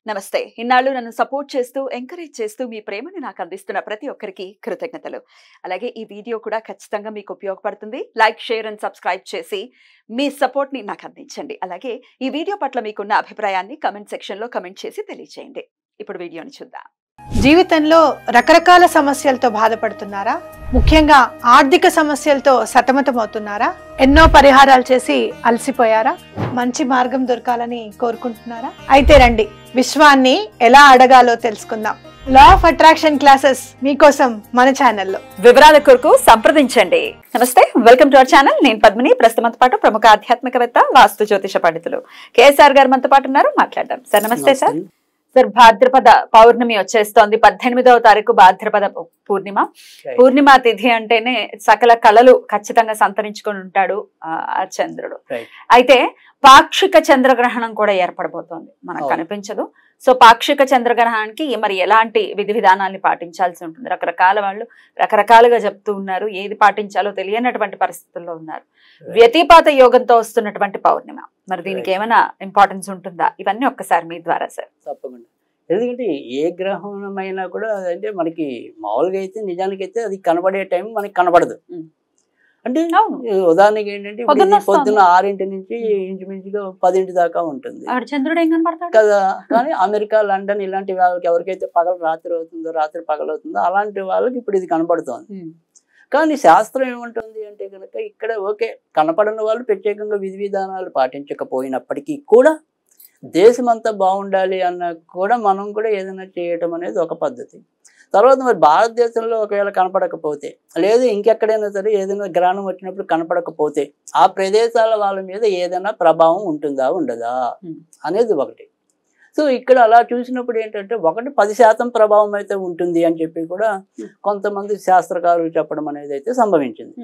నమస్తే ఇన్నాళ్ళు నన్ను సపోర్ట్ చేస్తూ ఎంకరేజ్ చేస్తూ మీ ప్రేమని నాకు అందిస్తున్న ప్రతి ఒక్కరికి కృతజ్ఞతలు అలాగే ఈ వీడియో కూడా ఖచ్చితంగా మీకు ఉపయోగపడుతుంది లైక్ షేర్ అండ్ సబ్స్క్రైబ్ చేసి మీ సపోర్ట్ ని నాకు అందించండి అలాగే ఈ వీడియో పట్ల మీకున్న అభిప్రాయాన్ని కమెంట్ సెక్షన్ లో కమెంట్ చేసి తెలియజేయండి ఇప్పుడు వీడియోని చూద్దాం జీవితంలో రకరకాల సమస్యలతో బాధపడుతున్నారా ముఖ్యంగా ఆర్థిక సమస్యలతో సతమతమవుతున్నారా ఎన్నో పరిహారాలు చేసి అలసిపోయారా మంచి మార్గం దొరకాలని కోరుకుంటున్నారా అయితే రండి విశ్వాన్ని ఎలా అడగాలో తెలుసుకుందాం లా ఆఫ్ అట్రాక్షన్ క్లాసెస్ మీకోసం మన ఛానల్లో వివరాల కొరకు సంప్రదించండి నమస్తే వెల్కమ్ టు అవర్ ఛానల్ నేను పద్మిని ప్రస్తుతంతో పాటు ప్రముఖ ఆధ్యాత్మికవేత్త వాస్తు జ్యోతిష పండితులు కేఎస్ఆర్ గారు మనతో పాటు ఉన్నారు మాట్లాడదాం సార్ నమస్తే సార్ సార్ భాద్రపద పౌర్ణమి వచ్చేస్తోంది పద్దెనిమిదవ తారీఖు భాద్రపద పూర్ణిమ Right. పూర్ణిమ తిథి అంటేనే సకల కళలు ఖచ్చితంగా సంతరించుకొని ఉంటాడు ఆ ఆ చంద్రుడు Right. అయితే పాక్షిక చంద్రగ్రహణం కూడా ఏర్పడబోతోంది మనకు అవును. కనిపించదు సో పాక్షిక చంద్రగ్రహణానికి మరి ఎలాంటి విధి విధానాల్ని పాటించాల్సి ఉంటుంది రకరకాల వాళ్ళు రకరకాలుగా చెప్తూ ఉన్నారు ఏది పాటించాలో తెలియనటువంటి పరిస్థితుల్లో ఉన్నారు వ్యతిపాత యోగంతో వస్తున్నటువంటి పౌర్ణిమ మరి దీనికి Right. ఏమైనా ఇంపార్టెన్స్ ఉంటుందా ఇవన్నీ ఒక్కసారి మీ ద్వారా సార్ తప్పకుండా ఎందుకంటే ఏ గ్రహణమైనా కూడా అంటే మనకి మామూలుగా అయితే నిజానికి అయితే అది కనబడే టైం మనకి కనబడదు ఉం. అంటే అవును. ఈ ఉదాహరణకి ఏంటంటే ఇప్పుడు పొద్దున్న ఇది పొద్దున్న వస్తుంది. ఆరింటి నుంచి ఇంచుమించుగా పదింటి దాకా ఉంటుంది అక్కడ చంద్రుడు ఏం కనపడతాడు కదా కానీ అమెరికా లండన్ ఇలాంటి వాళ్ళకి ఎవరికైతే పగలు రాత్రి అవుతుందో రాత్రి పగలు అవుతుందో అలాంటి వాళ్ళకి ఇప్పుడు ఇది కనబడుతోంది ఉం. కానీ శాస్త్రం ఏముంటుంది అంటే కనుక ఇక్కడ ఓకే కనపడని వాళ్ళు ప్రత్యేకంగా విధి విధానాలు పాటించకపోయినప్పటికీ కూడా దేశమంతా బాగుండాలి అన్న కూడా మనం కూడా ఏదైనా చేయటం అనేది ఒక పద్ధతి తర్వాత మరి భారతదేశంలో ఒకవేళ కనపడకపోతే లేదు ఇంకెక్కడైనా సరే ఏదైనా గ్రహణం వచ్చినప్పుడు కనపడకపోతే ఆ ప్రదేశాల వాళ్ళ మీద ఏదైనా ప్రభావం ఉంటుందా ఉండదా Hmm. అనేది ఒకటి సో ఇక్కడ అలా చూసినప్పుడు ఏంటంటే ఒకటి పది శాతం ప్రభావం అయితే ఉంటుంది అని చెప్పి కూడా కొంతమంది శాస్త్రకారులు చెప్పడం అనేది అయితే సంభవించింది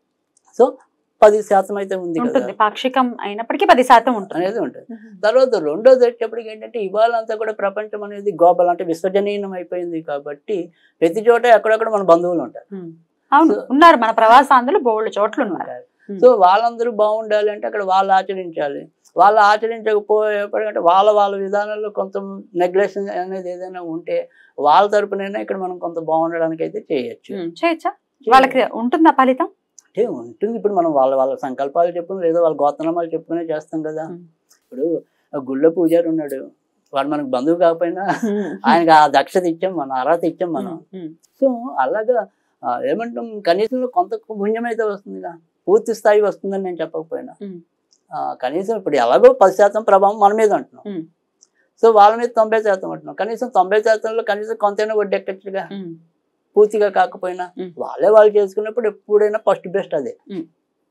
సో పది శాతం అయితే ఉంది కదా ఉంటుంది పాక్షికం అయినప్పటికీ పది శాతం ఉంటుంది అనేది ఉంటుంది తర్వాత రెండోది వచ్చేప్పటికి ఏంటంటే ఇవాళ అంతా కూడా ప్రపంచం అనేది గ్లోబల్ అంటే విశ్వజనీయం అయిపోయింది కాబట్టి ప్రతి చోట ఎక్కడెక్కడ మన బంధువులు ఉంటారు ఉం. అవును ఉన్నారు మన ప్రవాసాంధ్రులు బోల్డ్ చోట్ల ఉన్నారు Hmm. సో వాళ్ళందరూ బాగుండాలి అంటే అక్కడ వాళ్ళు ఆచరించాలి వాళ్ళు ఆచరించకపోయేప్పటికంటే వాళ్ళ వాళ్ళ విధానాల్లో కొంత నెగ్లెక్షన్ అనేది ఏదైనా ఉంటే వాళ్ళ తరపునైనా ఇక్కడ మనం కొంత బాగుండడానికి అయితే చేయొచ్చు ఉం. చేయొచ్చా వాళ్ళకి ఉంటుందా ఫలితం అంటే ఉంటుంది ఇప్పుడు మనం వాళ్ళ వాళ్ళ సంకల్పాలు చెప్పుకుని లేదా వాళ్ళ గోతనామాలు చెప్పుకునే చేస్తాం కదా Hmm. ఇప్పుడు ఆ గుళ్ళో పూజారి ఉన్నాడు వాడు మనకు బంధువు కాకపోయినా ఆయనకి ఆ దక్షత ఇచ్చాం మనం అర్హత ఇచ్చాం మనం ఉం. సో అలాగా ఆ, ఏమంటాం కనీసం కొంత పుణ్యం అయితే వస్తుందిగా పూర్తి స్థాయి వస్తుందని నేను చెప్పకపోయినా ఉం. ఆ, కనీసం ఇప్పుడు ఎలాగో పది శాతం ప్రభావం మన మీద అంటున్నాం ఉం. సో వాళ్ళ మీద తొంభై శాతం అంటున్నాం కనీసం తొంభై శాతంలో కనీసం కొంతైనా వడ్డెక్కచ్చుగా ఉం. పూర్తిగా కాకపోయినా ఉం. వాళ్ళే వాళ్ళు చేసుకున్నప్పుడు ఎప్పుడైనా ఫస్ట్ బెస్ట్ అదే ఉం.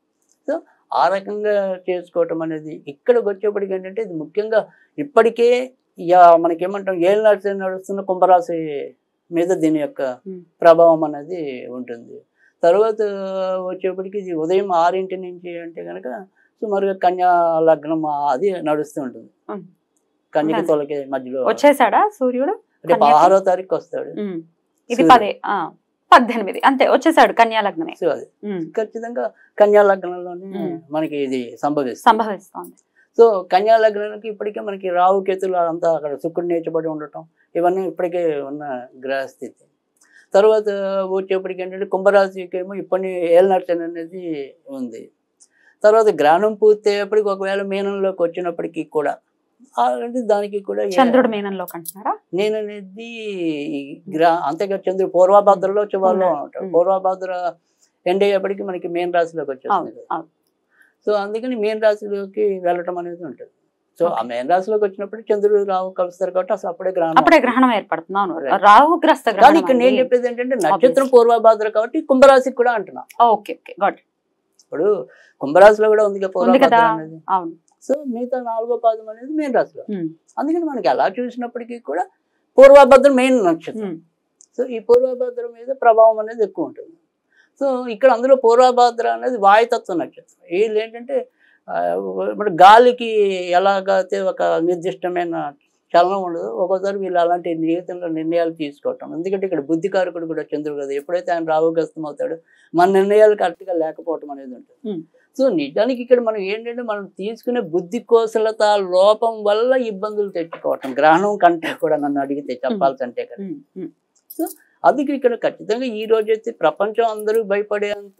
సో ఆ రకంగా చేసుకోవటం అనేది ఇక్కడికి వచ్చేప్పటికి ఏంటంటే ఇది ముఖ్యంగా ఇప్పటికే ఇక మనకేమంటాం ఏళ్ళు నడిచి నడుస్తున్న కుంభరాశి మీద దీని యొక్క ఉం. ప్రభావం అనేది ఉంటుంది తర్వాత వచ్చేప్పటికి ఇది ఉదయం ఆరింటి నుంచి అంటే కనుక సుమారుగా కన్యా లగ్నం అది నడుస్తూ ఉంటుంది ఉం. కన్యకి ఉన్నాను. తొలకి మధ్యలో వచ్చేసాడా సూర్యుడు అంటే కన్యకి? పదహారో తారీఖు వస్తాడు ఉం. ఇది సూర్యుడు. పదే ఆ, పద్దెనిమిది అంతే వచ్చేసాడు కన్యా లగ్నమే సో అది ఉం. ఖచ్చితంగా కన్యా లగ్నంలోనే ఉం. మనకి ఇది సంభవిస్తుంది సంభవిస్తోంది సో కన్యా లగ్నానికి ఇప్పటికే మనకి రావు కేతులు అంతా అక్కడ శుక్రుడు నేర్చబడి ఉండటం ఇవన్నీ ఇప్పటికే ఉన్న గ్రహస్థితి తర్వాత వచ్చేప్పటికి ఏంటంటే కుంభరాశికి ఏమో ఇప్పటి ఏళ్ళనర్చన అనేది ఉంది తర్వాత గ్రహణం పూర్తి అయ్యేప్పటికి ఒకవేళ మీనంలోకి వచ్చినప్పటికీ కూడా ఆ అంటే దానికి కూడా ఏ- చంద్రుడు మీనంలోకి అంటున్నారా నేను అనేది ఈ గ్రహ అంతేగా చంద్రుడు పూర్వభద్రలో చివరిలో ఉన్నాడు. ఉంటాడు ఉం. పూర్వభద్ర ఎండ్ అయ్యేప్పటికి మనకి మేన్ రాశిలోకి వచ్చేస్తుంది అవును కదా. అవును సో అందుకని మేన్ రాశిలోకి వెళ్ళటం అనేది ఉంటుంది సో ఆ Okay. మేన్ రాశిలోకి వచ్చినప్పుడు చంద్రుడు రావు కలుస్తారు కాబట్టి అసలు అప్పుడే గ్రహణం అప్పుడే వస్తుంది. గ్రహణం ఏర్పడుతుంది అవును Right. రాహుగ్రస్త కానీ గ్రహణం ఇక్కడ నేను అండి. చెప్పేది ఏంటంటే నక్షత్రం Obviously. పూర్వభాద్ర కాబట్టి కుంభరాశికి కూడా అంటున్నా ఓకే ఓకే గాట్ ఇప్పుడు కుంభరాశిలో కూడా ఉంది కదా ఉంది పూర్వభద్ర కదా అనేది అవును సో మిగతా నాలుగో పాదం అనేది మెయిన్ రాశిలో ఉం. అందుకని మనకి ఎలా చూసినప్పటికీ కూడా పూర్వభద్ర మెయిన్ నక్షత్రం ఉం. సో ఈ పూర్వభద్ర మీద ప్రభావం అనేది ఎక్కువ ఉంటుంది సో ఇక్కడ అందులో పూర్వభద్ర అనేది వాయుతత్వ నక్షత్రం వీళ్ళు ఏంటంటే ఆ, ఇప్పుడు గాలికి ఎలాగైతే ఒక నిర్దిష్టమైన చలనం ఉండదు ఒక్కోసారి వీళ్ళు అలాంటి జీవితంలో నిర్ణయాలు తీసుకోవటం ఎందుకంటే ఇక్కడ బుద్ధికారకుడు కూడా చంద్రుడు కదా ఎప్పుడైతే ఆయన రావుగ్రస్తం అవుతాడో మన నిర్ణయాలు కరెక్ట్గా లేకపోవటం అనేది ఉంటుంది Hmm. సో నిజానికి ఇక్కడ మనం ఏంటంటే మనం తీసుకునే బుద్ధి కోసలత లోపం వల్ల ఇబ్బందులు తెచ్చుకోవటం గ్రహణం కంటే కూడా నన్ను అడిగితే చెప్పాల్సింటే కదా ఉమ్, ఉమ్. అందుకే ఇక్కడ ఖచ్చితంగా ఈ రోజైతే ప్రపంచం అందరూ భయపడేంత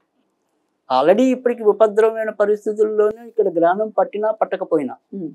ఆల్రెడీ ఇప్పటికి ఉపద్రవమైన పరిస్థితుల్లోనే ఇక్కడ గ్రహణం పట్టినా పట్టకపోయినా ఉమ్.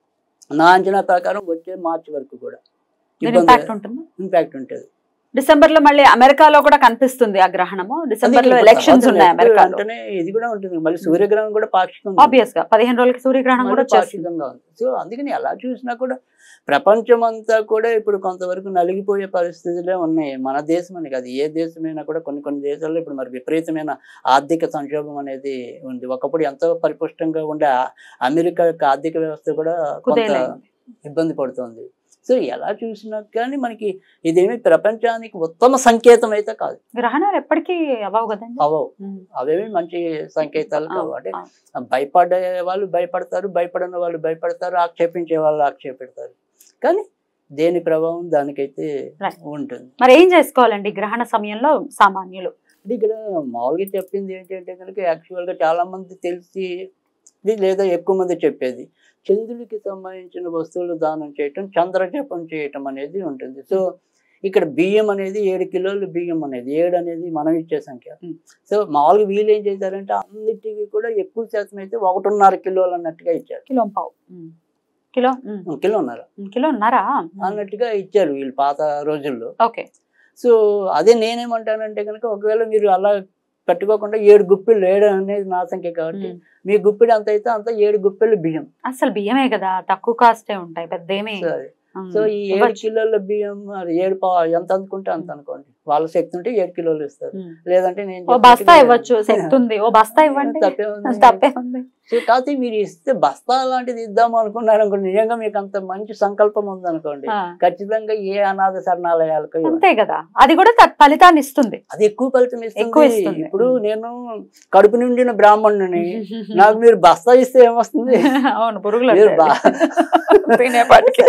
నా అంచనా ప్రకారం వచ్చే మార్చి వరకు కూడా దీని ఇబ్బంది ఇంపాక్ట్ ఉంటుందా ఇంపాక్ట్ ఉంటుంది డిసెంబర్ లో మళ్ళీ అమెరికాలో కూడా కనిపిస్తుంది ఆ గ్రహణము డిసెంబర్ లో అందుకే ఎలక్షన్స్ ఇప్పుడు ఉన్నాయి next అమెరికాలో వెంటనే ఇది కూడా ఉంటుంది మళ్ళీ సూర్యగ్రహణం కూడా పాక్షికంగా ఉంది. ఆబ్వియస్ గా పదిహేను రోజులకి సూర్యగ్రహణం కూడా మళ్ళీ వచ్చేస్తుంది పాక్షికంగా ఉంది సో అందుకని ఎలా చూసినా కూడా ప్రపంచం అంతా కూడా ఇప్పుడు కొంతవరకు నలిగిపోయే పరిస్థితులే ఉన్నాయి మన దేశం అని కాదు ఏ దేశమైనా కూడా కొన్ని కొన్ని దేశాల్లో ఇప్పుడు మరి విపరీతమైన ఆర్థిక సంక్షోభం అనేది ఉంది ఒకప్పుడు ఎంతో పరిపుష్టంగా ఉండే ఆ- అమెరికా యొక్క ఆర్థిక వ్యవస్థ కూడా కొంత కుదేలైంది ఇబ్బంది పడుతుంది సో ఎలా చూసినా కానీ మనకి ఇదేమి ప్రపంచానికి ఉత్తమ సంకేతం అయితే కాదు గ్రహణాలు ఎప్పటికీ అవ్వవు కదండి అవో ఉమ్. అవేమి మంచి సంకేతాలు కావు అంటే ఆ, భయపడే వాళ్ళు భయపడతారు భయపడని వాళ్ళు భయపడతారు ఆక్షేపించే వాళ్ళు ఆక్షేపిడతారు కానీ దేని ప్రభావం దానికైతే Right. ఉంటుంది మరి ఏం చేసుకోవాలండి గ్రహణ సమయంలో సామాన్యులు అంటే ఇక్కడ మామూలుగా చెప్పింది ఏంటంటే కనుక యాక్చువల్గా చాలా మంది తెలిసి ఇది లేదా ఎక్కువ మంది చెప్పేది చంద్రుడికి సంబంధించిన వస్తువులు దానం చేయటం చంద్ర జపం చేయటం అనేది ఉంటుంది సో ఇక్కడ బియ్యం అనేది ఏడు కిలోలు బియ్యం అనేది ఏడు అనేది మనం ఇచ్చే సంఖ్య Hmm. సో మామూలుగా వీళ్ళు ఏం చేశారంటే అన్నిటికీ కూడా ఎక్కువ శాతం అయితే ఒకటిన్నర కిలోలు అన్నట్టుగా ఇచ్చారు కిలో పావు ఉమ్. కిలో ఉమ్. కిలోన్నర ఉమ్, కిలో ఉన్నారా అన్నట్టుగా ఇచ్చారు వీళ్ళు పాత రోజుల్లో ఓకే సో అదే నేనేమంటానంటే కనుక ఒకవేళ మీరు అలా కట్టుకోకుండా ఏడు గుప్పిళ్ళు ఏడు అనేది నా సంఖ్య కాబట్టి ఉమ్. మీ గుప్పిడి అంత అయితే అంత ఏడు గుప్పిళ్ళు బియ్యం అసలు బియ్యమే కదా తక్కువ కాస్టే ఉంటాయి పెద్ద ఏమి సరే ఉమ్, సో ఈ ఏడు ఇవ్వచ్చు. కిలోల బియ్యం మరి ఏడు పా ఎంత అనుకుంటే అంత అనుకోండి వాళ్ళ శక్తి ఉంటే ఏడు కిలోలు ఇస్తారు ఉమ్. లేదంటే నేను ఓ చెప్పినట్టుగా బస్తా ఇవ్వచ్చు శక్తి ఉంది ఓ బస్తా ఇవ్వండి తప్పే ఉంది. తప్పే ఉంది సో కాకపోతే మీరు ఇస్తే బస్తా లాంటిది ఇద్దాం అనుకున్నారు అనుకోండి నిజంగా మీకు అంత మంచి సంకల్పం ఉందనుకోండి ఆ, ఖచ్చితంగా ఏ అనాథ శరణాలయాలకు ఇవ్వండి. అంతే కదా అది కూడా త- ఫలితాన్ని ఇస్తుంది అది ఎక్కువ ఫలితం ఎక్కువ ఇస్తుంది ఇస్తుంది. ఇప్పుడు నేను కడుపు నిండిన బ్రాహ్మణుని నాకు మీరు బస్తా ఇస్తే ఏమొస్తుంది అవును పురుగులు మీరు ఉంటాయి. బా- తినేపాటికి.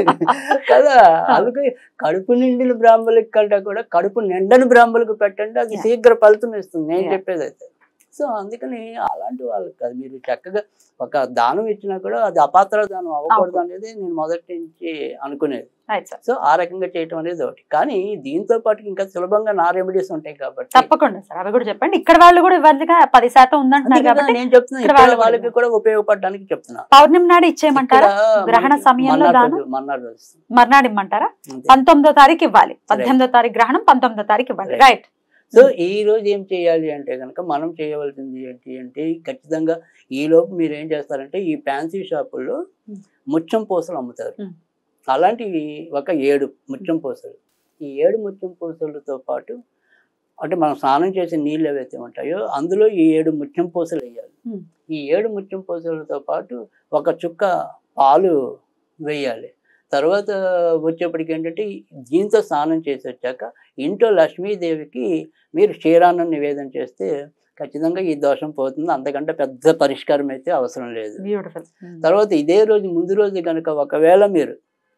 కదా అందుకే కడుపు నిండిన బ్రాహ్మణులకి కంటే కూడా కడుపు నిండని బ్రాహ్మణులకు పెట్టండి అది Yeah. శీఘ్ర ఫలితం ఇస్తుంది నేను Yeah. చెప్పేది అయితే సో అందుకని అలాంటి వాళ్ళకి కాదు మీరు చక్కగా ఒక దానం ఇచ్చినా కూడా అది అపాత్ర దానం అవ్వకూడదు అనేది నేను మొదటి నుంచి అనుకునేది Right, sir. సో ఆ రకంగా చేయటం అనేది ఒకటి కానీ దీంతో పాటు ఇంకా సులభంగా నా రెమెడీస్ ఉంటాయి కాబట్టి తప్పకుండా సార్ అవి కూడా చెప్పండి ఇక్కడ వాళ్ళు కూడా ఇవ్వాలిగా పది శాతం ఉందంటున్నారు అందుకే కాబట్టి నేను చెప్తున్నా ఇక్కడ ఇక్కడ వాళ్ళు కూడా వాళ్ళకి కూడా ఉపయోగపడడానికి చెప్తున్నా పౌర్ణమి నాడు ఇచ్చేయమంటారా ఇక్కడ గ్రహణ మనకి సమయంలో మన్నాడు దానం? రోజు- మన్నాడు రోజు. మర్నాడు ఇమ్మంటారా అంతే. పంతొమ్మిదో తారీఖు ఇవ్వాలి పద్దెనిమిదో తారీఖు గ్రహణం పంతొమ్మిదో తారీఖు ఇవ్వాలి Right. రైట్ సో ఈ రోజు ఏం చేయాలి అంటే కనుక మనం చేయవలసింది ఏంటి అంటే ఖచ్చితంగా ఈ లోపు మీరు ఏం చేస్తారంటే ఈ ఫ్యాన్సీ షాపుల్లో Hmm. ముత్యం పూసలు అమ్ముతారు Hmm. అలాంటివి ఒక ఏడు ముత్యం పూసలు ఈ ఏడు ముత్యం పూసలతో పాటు అంటే మనం స్నానం చేసే నీళ్ళు ఏవైతే ఉంటాయో అందులో ఈ ఏడు ముత్యం పూసలు వేయాలి Hmm. ఈ ఏడు ముత్యం పూసలతో పాటు ఒక చుక్క పాలు వేయాలి తర్వాత వచ్చేప్పటికి ఏంటంటే దీంతో స్నానం చేసి వచ్చాక ఇంట్లో లక్ష్మీదేవికి మీరు క్షీరాన్నం నివేదన చేస్తే ఖచ్చితంగా ఈ దోషం పోతుంది అంతకంటే పెద్ద పరిష్కారం అయితే అవసరం లేదు బ్యూటిఫుల్ తర్వాత ఇదే రోజు ముందు రోజు కనుక ఒకవేళ మీరు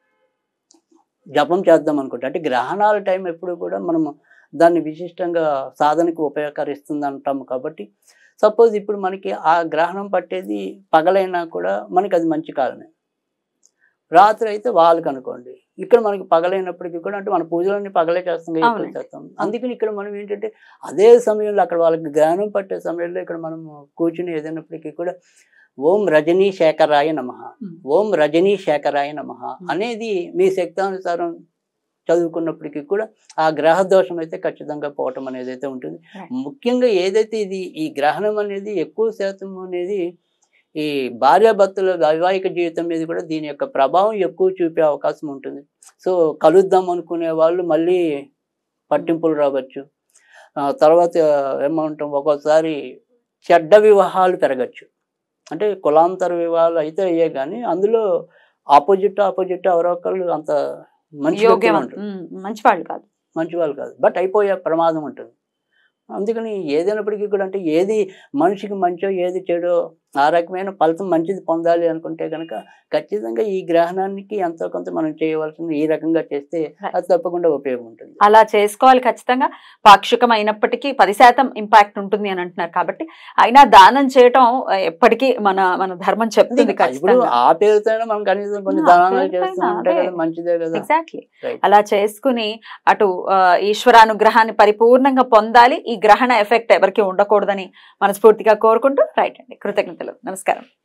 జపం చేద్దాం అనుకుంటే అంటే గ్రహణాల టైం ఎప్పుడు కూడా మనము దాన్ని విశిష్టంగా సాధనకు ఉపయోగకరిస్తుంది అంటాము కాబట్టి సపోజ్ ఇప్పుడు మనకి ఆ గ్రహణం పట్టేది పగలైనా కూడా మనకి అది మంచి కాలమే రాత్రి అయితే వాళ్ళకి అనుకోండి ఇక్కడ మనకి పగలైనప్పటికీ కూడా అంటే మన పూజలన్నీ పగలే చేస్తాం కదా ఎక్కువ అవునండి. శాతం అందుకని ఇక్కడ మనం ఏంటంటే అదే సమయంలో అక్కడ వాళ్ళకి గ్రహణం పట్టే సమయంలో ఇక్కడ మనం కూర్చుని ఏదైనప్పటికీ కూడా ఓం రజనీ శేఖరాయ నమ Hmm. ఓం రజనీ శేఖరాయ నమ అనేది మీ శక్తానుసారం చదువుకున్నప్పటికీ కూడా ఆ గ్రహ దోషం అయితే ఖచ్చితంగా పోవటం అనేది అయితే ఉంటుంది Right. ముఖ్యంగా ఏదైతే ఇది ఈ గ్రహణం అనేది ఎక్కువ శాతం అనేది ఈ భార్యాభర్తల వైవాహిక జీవితం మీద కూడా దీని యొక్క ప్రభావం ఎక్కువ చూపే అవకాశం ఉంటుంది సో కలుద్దాం అనుకునే వాళ్ళు మళ్ళీ పట్టింపులు రావచ్చు ఆ, తర్వాత ఏమంటాం ఒక్కోసారి చెడ్డ వివాహాలు పెరగచ్చు అంటే కులాంతర వివాహాలు అయితే అయ్యే కానీ అందులో ఆపోజిట్ ఆపోజిట్ ఎవరో ఒకళ్ళు అంత మంచి వ్యక్తులు యోగ్యం ఉంటారు. మంచి వాళ్ళు కాదు మంచి వాళ్ళు కాదు బట్ అయిపోయే ప్రమాదం ఉంటుంది అందుకని ఏదైనప్పటికీ కూడా అంటే ఏది మనిషికి మంచో ఏది చెడో ఆ రకమైన ఫలితం మంచిది పొందాలి అనుకుంటే కనుక ఖచ్చితంగా ఈ గ్రహణానికి ఎంతో కొంత మనం చేయవలసింది ఈ రకంగా చేస్తే అది తప్పకుండా ఉపయోగం ఉంటుంది అలా చేసుకోవాలి ఖచ్చితంగా పాక్షికం అయినప్పటికీ పది శాతం ఇంపాక్ట్ ఉంటుంది అని అంటున్నారు కాబట్టి అయినా దానం చేయటం ఆ, ఎప్పటికీ మన మన ధర్మం చెప్తుంది ఇప్పుడు ఖచ్చితంగా ఆ పేరుతోనే మనం కనీసం కొన్ని ఆ, దానాలు పేరుతోనే చేస్తూ ఉంటే అదే. కదా మంచిదే కదా ఎగ్జాక్ట్లీ Right. అలా చేసుకుని అటు ఆ, ఈశ్వరానుగ్రహాన్ని పరిపూర్ణంగా పొందాలి ఈ గ్రహణ ఎఫెక్ట్ ఎవరికి ఉండకూడదని మనస్ఫూర్తిగా కోరుకుంటూ రైట్ అండి కృతజ్ఞతలు నమస్కారం